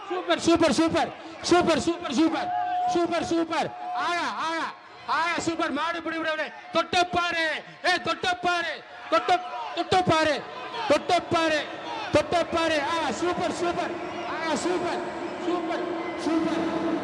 super super super super super super super super ஆயா ஆயா ஆயா சூப்பர் மாடு பிடி விட தொட்டப்பாரு ஏ தொட்டப்பாரு தொட்ட தொட்டப்பாரு தொட்டப்பாரு தொட்டப்பாரு ஆ சூப்பர் சூப்பர் ஆ சூப்பர் சூப்பர் சூப்பர்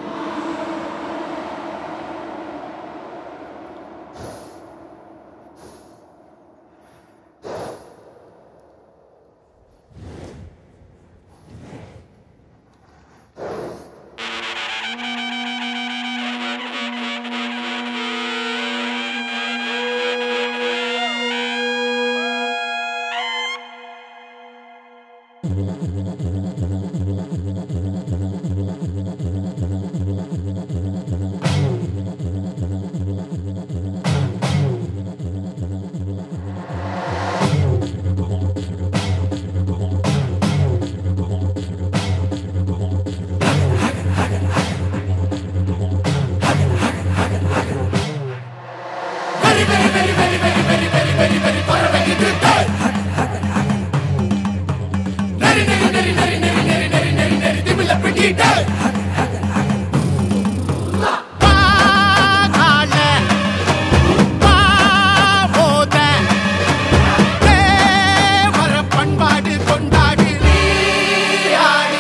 பண்பாடு கொண்டாடு நீராடு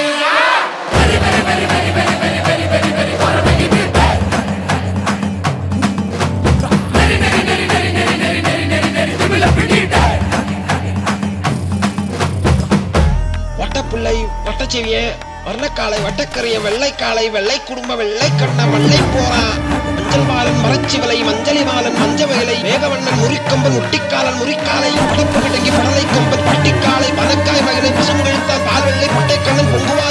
வட்டப்புள்ளை வட்டச்செவிய வர்ணக்காலை வட்டக்கரிய வெள்ளைக்காலை வெள்ளை குடும்ப வெள்ளை கண்ண வெள்ளை போரா மஞ்சள் மாலன் மரச்சிவலை மஞ்சளி மாலன் மஞ்சவயலை மேகவண்ணன் முறிக்கம்பன் முட்டிக்காலன் முறிக்காலை படப்பு கிடங்கி படலை கொம்பன் பட்டிக்காலை பதக்காய் வயலை பசும் கழுத்தான் பால் வெள்ளை பட்டைக்கண்ணன் பொங்குவா